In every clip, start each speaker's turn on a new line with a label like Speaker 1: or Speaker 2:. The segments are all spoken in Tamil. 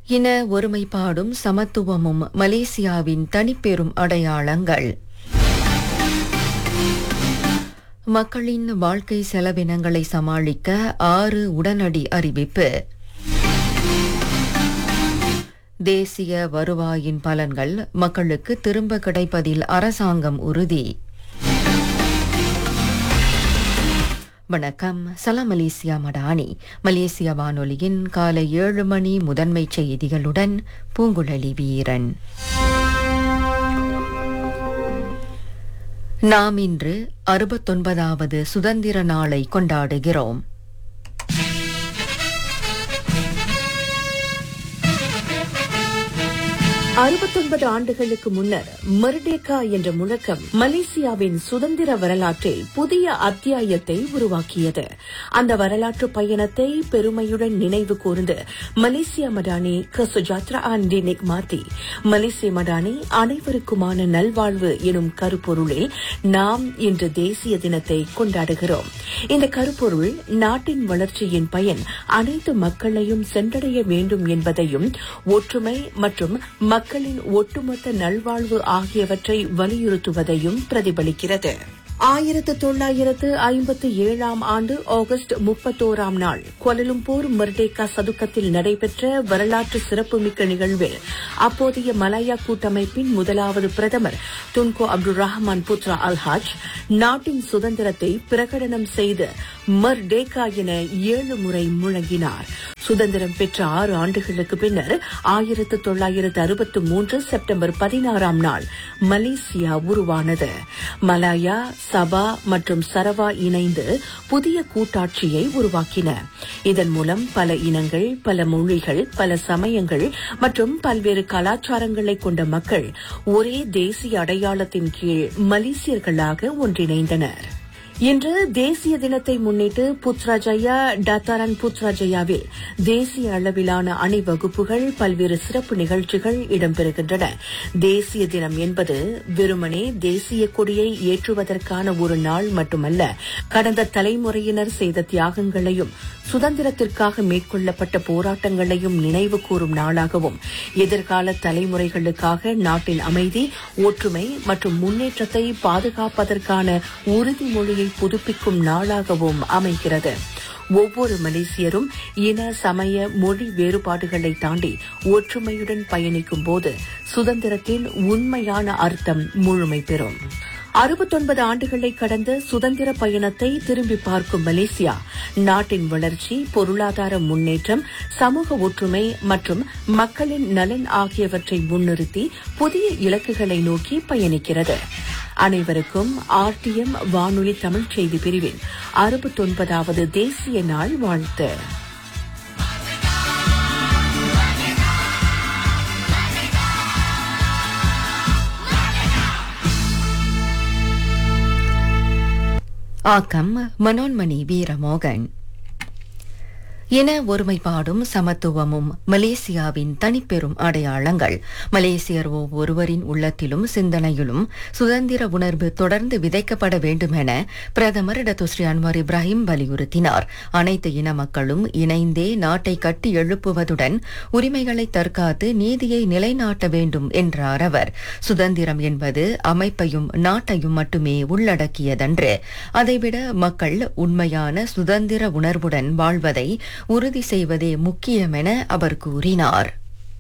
Speaker 1: இன ஒருமைப்பாடும் சமத்துவமும் மலேசியாவின் தனிப்பெரும் அடையாளங்கள் மக்களின் வாழ்க்கை செலவினங்களை சமாளிக்க ஆறு உடனடி அறிவிப்பு தேசிய வருவாயின் பலன்கள் மக்களுக்கு திரும்ப கிடைப்பதில் அரசாங்கம் உறுதி வணக்கம் சலாம் மலேசியா மடானி மலேசிய வானொலியின் காலை ஏழு மணி முதன்மை செய்திகளுடன் பூங்குழலி வீரன் நாம் இன்று அறுபத்தொன்பதாவது சுதந்திர நாளை கொண்டாடுகிறோம்
Speaker 2: அறுபத்தொன்பது ஆண்டுகளுக்கு முன்னர் மர்டேகா என்ற முழக்கம் மலேசியாவின் சுதந்திர வரலாற்றில் புதிய அத்தியாயத்தை உருவாக்கியது அந்த வரலாற்று பயணத்தை பெருமையுடன் நினைவு கூர்ந்து மலேசிய மடானி கசுஜாத்ரா ஆண்டி நிக்மாத்தி மலேசிய மடானி அனைவருக்குமான நல்வாழ்வு எனும் கருப்பொருளில் நாம் இன்று தேசிய தினத்தை கொண்டாடுகிறோம் இந்த கருப்பொருள் நாட்டின் வளர்ச்சியின் பயன் அனைத்து மக்களையும் சென்றடைய வேண்டும் என்பதையும் ஒற்றுமை மற்றும் மக்களின் ஒட்டுமொத்த நல்வாழ்வு ஆகியவற்றை வலியுறுத்துவதையும் பிரதிபலிக்கிறது ஆயிரத்து தொள்ளாயிரத்து ஐம்பத்து ஏழாம் ஆண்டு ஆகஸ்ட் முப்பத்தோராம் நாள் கொலலும்பூர் மர்டேகா சதுக்கத்தில் நடைபெற்ற வரலாற்று சிறப்புமிக்க நிகழ்வில் அப்போதைய மலாயா கூட்டமைப்பின் முதலாவது பிரதமர் துன்கோ அப்துல் ரஹ்மான் புத்ரா அல்ஹாஜ் நாட்டின் சுதந்திரத்தை பிரகடனம் செய்து மர்டேகா என ஏழு முறை முழங்கினார் சுதந்திரம் பெற்ற ஆறு ஆண்டுகளுக்கு பின்னர் ஆயிரத்து தொள்ளாயிரத்து அறுபத்து மூன்று செப்டம்பர் பதினாறாம் நாள் மலேசியா உருவானது மலாயா சபா மற்றும் சரவா இணைந்து புதிய கூட்டாட்சியை உருவாக்கின இதன் மூலம் பல இனங்கள் பல மொழிகள் பல சமயங்கள் மற்றும் பல்வேறு கலாச்சாரங்களை கொண்ட மக்கள் ஒரே தேசிய அடையாளத்தின் கீழ் மலேசியர்களாக ஒன்றிணைந்தனர் இன்று தேசிய தினத்தை முன்னிட்டு புத்ராஜயா டாத்தாரன் புத்ராஜயாவில் தேசிய அளவிலான அணிவகுப்புகள் பல்வேறு சிறப்பு நிகழ்ச்சிகள் இடம்பெறுகின்றன தேசிய தினம் என்பது வெறுமனே தேசிய கொடியை ஏற்றுவதற்கான ஒரு நாள் மட்டுமல்ல கடந்த தலைமுறையினர் செய்த தியாகங்களையும் சுதந்திரத்திற்காக மேற்கொள்ளப்பட்ட போராட்டங்களையும் நினைவு கூறும் நாளாகவும் எதிர்கால தலைமுறைகளுக்காக நாட்டின் அமைதி ஒற்றுமை மற்றும் முன்னேற்றத்தை பாதுகாப்பதற்கான உறுதிமொழியை புதுப்பிக்கும் நாளாகவும் அமைகிறது ஒவ்வொரு மலேசியரும் இன சமய மொழி வேறுபாடுகளை தாண்டி ஒற்றுமையுடன் பயணிக்கும் போது சுதந்திரத்தின் உண்மையான அர்த்தம் முழுமை பெறும் அறுபத்தொன்பது ஆண்டுகளை கடந்த சுதந்திர பயணத்தை திரும்பி பார்க்கும் மலேசியா நாட்டின் வளர்ச்சி பொருளாதார முன்னேற்றம் சமூக ஒற்றுமை மற்றும் மக்களின் நலன் ஆகியவற்றை முன்னிறுத்தி புதிய இலக்குகளை நோக்கி பயணிக்கிறது அனைவருக்கும் ஆர்டிஎம் வானொலி தமிழ் செய்தி பிரிவின் அறுபத்தொன்பதாவது தேசிய நாள் வாழ்த்து
Speaker 1: ஆக்கம் மனோன்மணி வீரமோகன் இன ஒருமைப்பாடும் சமத்துவமும் மலேசியாவின் தனிப்பெரும் அடையாளங்கள் மலேசியர் ஒவ்வொருவரின் உள்ளத்திலும் சிந்தனையிலும் சுதந்திர உணர்வு தொடர்ந்து விதைக்கப்பட வேண்டும் என பிரதமர் டத்துஸ்ரீ அன்வார் இப்ராஹிம் வலியுறுத்தினார் அனைத்து இன மக்களும் இணைந்தே நாட்டை கட்டி எழுப்புவதுடன் உரிமைகளை தற்காத்து நீதியை நிலைநாட்ட வேண்டும் என்றார் அவர் சுதந்திரம் என்பது அமைப்பையும் நாட்டையும் மட்டுமே உள்ளடக்கியதன்று அதைவிட மக்கள் உண்மையான சுதந்திர உணர்வுடன் வாழ்வதை உறுதி செய்வதே முக்கியம் என அவர் கூறினார்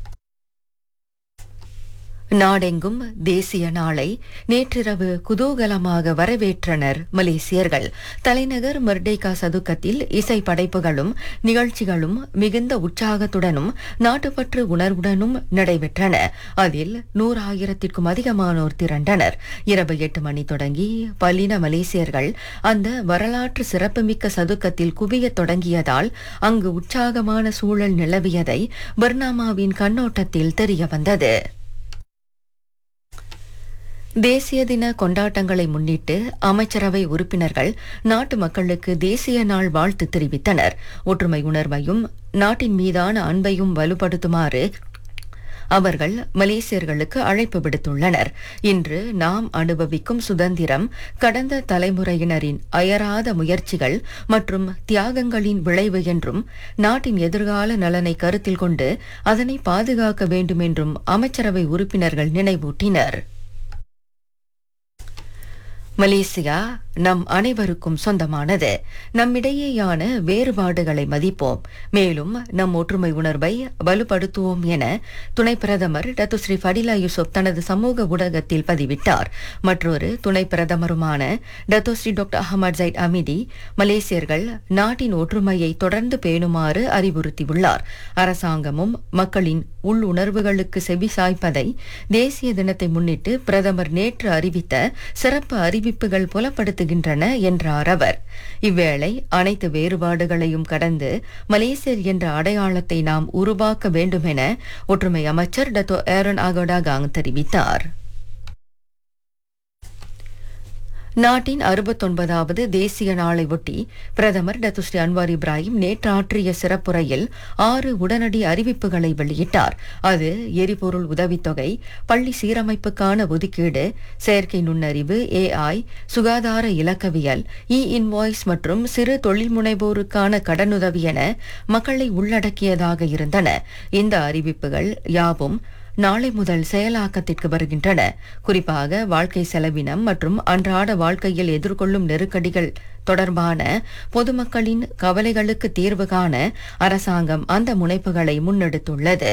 Speaker 1: நாடெங்கும் தேசிய நாளை நேற்றிரவு குதூகலமாக வரவேற்றனர் மலேசியர்கள் தலைநகர் மர்டேகா சதுக்கத்தில் இசை படைப்புகளும் நிகழ்ச்சிகளும் மிகுந்த உற்சாகத்துடனும் நாட்டுப்பற்று உணர்வுடனும் நடைபெற்றன அதில் நூறாயிரத்திற்கும் அதிகமானோர் திரண்டனர் இரவு எட்டு மணி தொடங்கி பல்லின மலேசியர்கள் அந்த வரலாற்று சிறப்புமிக்க சதுக்கத்தில் குவியத் தொடங்கியதால் அங்கு உற்சாகமான சூழல் நிலவியதை பர்னாமாவின் கண்ணோட்டத்தில் தெரியவந்தது தேசிய தின கொண்டாட்டங்களை முன்னிட்டு அமைச்சரவை உறுப்பினர்கள் நாட்டு மக்களுக்கு தேசிய நாள் வாழ்த்து தெரிவித்தனர் ஒற்றுமை உணர்வையும் நாட்டின் மீதான அன்பையும் வலுப்படுத்துமாறு அவர்கள் மலேசியர்களுக்கு அழைப்பு விடுத்துள்ளனர் இன்று நாம் அனுபவிக்கும் சுதந்திரம் கடந்த தலைமுறையினரின் அயராத முயற்சிகள் மற்றும் தியாகங்களின் விளைவு என்றும் நாட்டின் எதிர்கால நலனை கருத்தில் கொண்டு அதனை பாதுகாக்க வேண்டும் என்றும் அமைச்சரவை உறுப்பினர்கள் நினைவூட்டினர் மலேசியா நம் அனைவருக்கும் சொந்தமானது நம்மிடையேயான வேறுபாடுகளை மதிப்போம் மேலும் நம் ஒற்றுமை உணர்வை வலுப்படுத்துவோம் என துணை பிரதமர் டத்து ஸ்ரீ ஃபடிலா யூசுப் தனது சமூக ஊடகத்தில் பதிவிட்டார் மற்றொரு துணை பிரதமருமான Dato Sri doctor Ahmad Zahid Hamidi மலேசியர்கள் நாட்டின் ஒற்றுமையை தொடர்ந்து பேணுமாறு அறிவுறுத்தியுள்ளார் அரசாங்கமும் மக்களின் உள்ளுணர்வுகளுக்கு செவிசாய்ப்பதை தேசிய தினத்தை முன்னிட்டு பிரதமர் நேற்று அறிவித்த சிறப்பு அறிவிப்புகள் புலப்படுத்துகின்றன என்றார் அவர் இவ்வேளை அனைத்து வேறுபாடுகளையும் கடந்து மலேசியர் என்ற அடையாளத்தை நாம் உருவாக்க வேண்டும் என ஒற்றுமை அமைச்சர் டத்தோ ஏரன் அகோடாகாங் தெரிவித்தார் நாட்டின் அறுபத்தொன்பதாவது தேசிய நாளை ஒட்டி பிரதமர் டத்துஸ்ரீ அன்வார் இப்ராஹிம் நேற்று ஆற்றிய சிறப்புரையில் ஆறு உடனடி அறிவிப்புகளை வெளியிட்டார் அது எரிபொருள் உதவித்தொகை பள்ளி சீரமைப்புக்கான ஒதுக்கீடு செயற்கை நுண்ணறிவு ஏஐ சுகாதார இலக்கவியல் இ இன்வாய்ஸ் மற்றும் சிறு தொழில் முனைவோருக்கான கடனுதவி என மக்களை உள்ளடக்கியதாக இருந்தன இந்த அறிவிப்புகள் யாவும் நாளை முதல் செயலாக்கத்திற்கு வருகின்றன குறிப்பாக வாழ்க்கை செலவினம் மற்றும் அன்றாட வாழ்க்கையில் எதிர்கொள்ளும் நெருக்கடிகள் தொடர்பான பொதுமக்களின் கவலைகளுக்கு தீர்வு காண அரசாங்கம் அந்த முனைப்புகளை முன்னெடுத்துள்ளது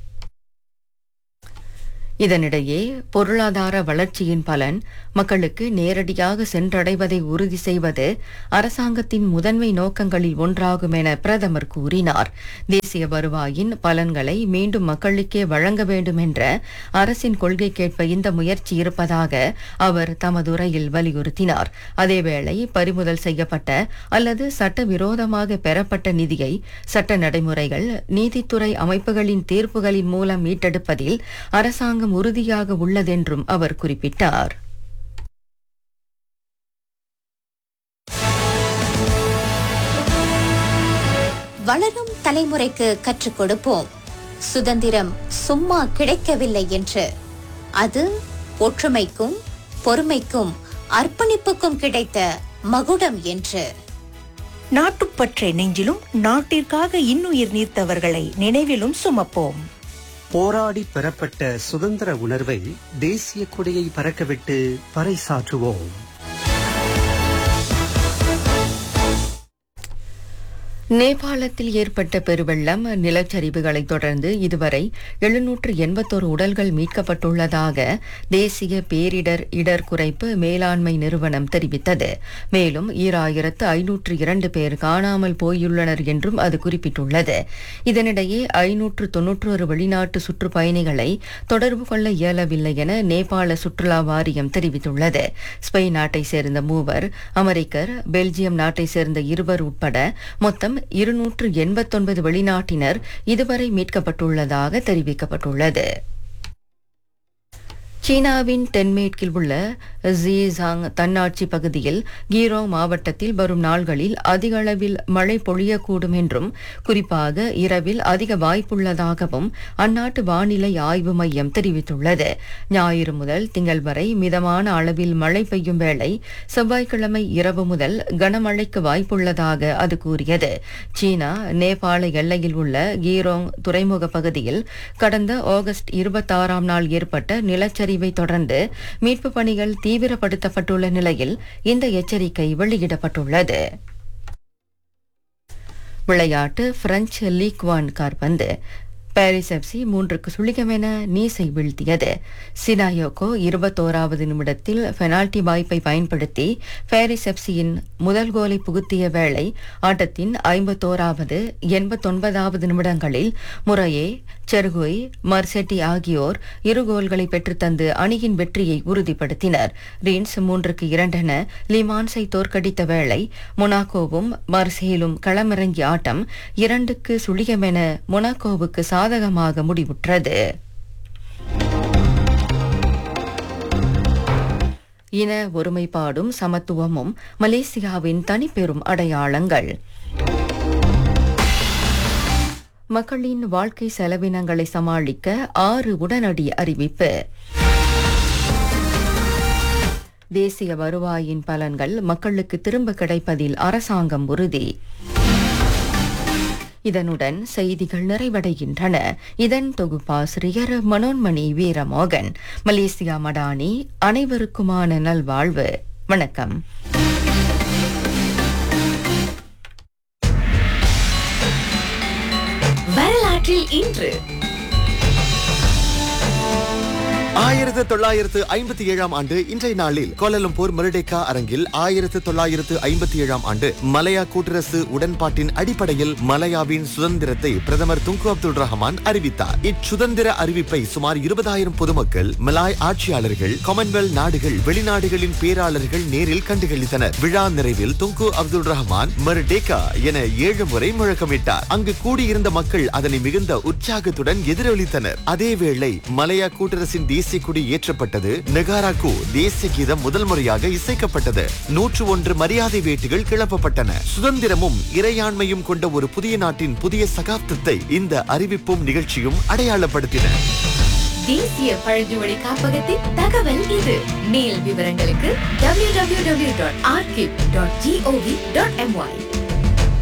Speaker 1: இதனிடையே பொருளாதார வளர்ச்சியின் பலன் மக்களுக்கு நேரடியாக சென்றடைவதை உறுதி செய்வது அரசாங்கத்தின் முதன்மை நோக்கங்களில் ஒன்றாகும் என பிரதமர் கூறினார் தேசிய வருவாயின் பலன்களை மீண்டும் மக்களுக்கே வழங்க வேண்டும் என்ற அரசின் கொள்கைக்கேற்ப இந்த முயற்சி இருப்பதாக அவர் தமது உரையில் வலியுறுத்தினார் அதேவேளை பறிமுதல் செய்யப்பட்ட அல்லது சட்டவிரோதமாக பெறப்பட்ட நிதியை சட்ட நடைமுறைகள் நீதித்துறை அமைப்புகளின் தீர்ப்புகளின் மூலம் மீட்டெடுப்பதில் அரசாங்கம் உறுதியாக உள்ளதென்றும் அவர் குறிப்பிட்டார்
Speaker 3: வளரும் தலைமுறைக்கு கற்றுக் கொடுப்போம் சுதந்திரம் சும்மா கிடைக்கவில்லை என்று அது ஒற்றுமைக்கும் பொறுமைக்கும் அர்ப்பணிப்புக்கும் கிடைத்த மகுடம் என்று
Speaker 4: நாட்டுப்பற்றை நெஞ்சிலும் நாட்டிற்காக இன்னுயிர் நீர்த்தவர்களை நினைவிலும் சுமப்போம்
Speaker 5: போராடி பெறப்பட்ட சுதந்திர உணர்வை தேசிய கொடியை பறக்கவிட்டு பறைசாற்றுவோம்
Speaker 1: நேபாளத்தில் ஏற்பட்ட பெருவெள்ளம் நிலச்சரிவுகளைத் தொடர்ந்து இதுவரை எழுநூற்று எண்பத்தோரு உடல்கள் மீட்கப்பட்டுள்ளதாக தேசிய பேரிடர் இடர் குறைப்பு மேலாண்மை நிறுவனம் தெரிவித்தது மேலும் ஈராயிரத்து ஐநூற்று இரண்டு பேர் காணாமல் போயுள்ளனர் என்றும் அது குறிப்பிட்டுள்ளது இதனிடையே ஐநூற்று தொன்னூற்றொரு வெளிநாட்டு சுற்றுப்பயணிகளை தொடர்பு கொள்ள இயலவில்லை என நேபாள சுற்றுலா வாரியம் தெரிவித்துள்ளது ஸ்பெயின் நாட்டை சேர்ந்த மூவர் அமெரிக்கர் பெல்ஜியம் நாட்டை சேர்ந்த இருவர் உட்பட மொத்தம் இருநூற்று எண்பத்தொன்பது வெளிநாட்டினர் இதுவரை மீட்கப்பட்டுள்ளதாக தெரிவிக்கப்பட்டுள்ளது சீனாவின் தென்மேற்கில் உள்ள ஜீசாங் தன்னாட்சி பகுதியில் கீரோ மாவட்டத்தில் வரும் நாள்களில் அதிக அளவில் மழை பொழியக்கூடும் என்றும் குறிப்பாக இரவில் அதிக வாய்ப்புள்ளதாகவும் அந்நாட்டு வானிலை ஆய்வு மையம் தெரிவித்துள்ளது ஞாயிறு முதல் திங்கள் வரை மிதமான அளவில் மழை பெய்யும் வேளை செவ்வாய்க்கிழமை இரவு முதல் கனமழைக்கு வாய்ப்புள்ளதாக அது கூறியது சீனா நேபாள எல்லையில் உள்ள கீரோங் துறைமுக பகுதியில் கடந்த ஆகஸ்ட் இருபத்தாறாம் நாள் ஏற்பட்ட நிலச்சரிவை தொடர்ந்து மீட்பு பணிகள் தீவிரப்படுத்தப்பட்டுள்ள நிலையில் இந்த எச்சரிக்கை வெளியிடப்பட்டுள்ளது விளையாட்டு பிரெஞ்சு லீக் ஒன் கார்பந்து பாரிஸ் எஃப்சி மூன்றுக்கு சுழிகமென நீசை வீழ்த்தியது சினாயோகோ இருபத்தோராவது நிமிடத்தில் பெனால்டி வாய்ப்பை பயன்படுத்தி பாரிஸ் எஃப்சியின் முதல் கோலை புகுத்திய வேளை ஆட்டத்தின் ஐம்பத்தோராவது எண்பத்தொன்பதாவது நிமிடங்களில் முறையே செர்குய் மர்செட்டி ஆகியோர் இரு கோல்களை பெற்றுத்தந்து அணியின் வெற்றியை உறுதிப்படுத்தினர் ரீன்ஸ் மூன்றுக்கு இரண்டென லிமான்ஸை தோற்கடித்த வேளை மொனாக்கோவும் மர்சேலும் களமிறங்கிய ஆட்டம் இரண்டுக்கு சுழிகமென மொனாக்கோவுக்கு சாதகமாக முடிவுற்றது இன ஒருமைப்பாடும் சமத்துவமும் மலேசியாவின் தனிப்பெரும் அடையாளங்கள் மக்களின் வாழ்க்கை செலவினங்களை சமாளிக்க ஆறு உடனடி அறிவிப்பு தேசிய வருவாயின் பலன்கள் மக்களுக்கு திரும்ப கிடைப்பதில் அரசாங்கம் உறுதி இதனுடன் செய்திகள் நிறைவடைகின்றன இதன் தொகுப்பாசிரியர் மனோன்மணி வீரமோகன் மலேசியா மடானி அனைவருக்குமான நல்வாழ்வு வணக்கம்
Speaker 2: வரலாற்றில் இன்று
Speaker 6: ஆயிரத்து தொள்ளாயிரத்து ஐம்பத்தி ஏழாம் ஆண்டு இன்றைய நாளில் கோலலம்பூர் மருடேக்கா அரங்கில் ஆயிரத்து தொள்ளாயிரத்து ஐம்பத்தி ஏழாம் ஆண்டு மலையா கூட்டரசு உடன்பாட்டின் அடிப்படையில் மலையாவின் சுதந்திரத்தை பிரதமர் துங்கு அப்துல் ரஹ்மான் அறிவித்தார் இச்சுதந்திர அறிவிப்பை சுமார் இருபதாயிரம் பொதுமக்கள் மலாய் ஆட்சியாளர்கள் காமன்வெல்த் நாடுகள் வெளிநாடுகளின் பேராளர்கள் நேரில் கண்டுகளித்தனர் விழா நிறைவில் துங்கு அப்துல் ரஹ்மான் மருடேக்கா என ஏழு முறை முழக்கமிட்டார் அங்கு கூடியிருந்த மக்கள் அதனை மிகுந்த உற்சாகத்துடன் எதிரொலித்தனர் அதேவேளை மலையா கூட்டரசின் தேசிய கொடி ஏற்றப்பட்டது நெகாராக்கு தேசிய கீதம் முதல் முறையாக இசைக்கப்பட்டது நூற்று ஒன்று மரியாதை வேட்டுகள் கிளப்பப்பட்டன சுதந்திரமும் இறையாண்மையும் கொண்ட ஒரு புதிய நாட்டின் புதிய சகாப்தத்தை இந்த அறிவிப்பும் நிகழ்ச்சியும் அடையாளப்படுத்தின
Speaker 2: தேசிய பழங்குடி காப்பகத்தின் தகவல் இது மேல் விவரங்களுக்கு www.archive.gov.my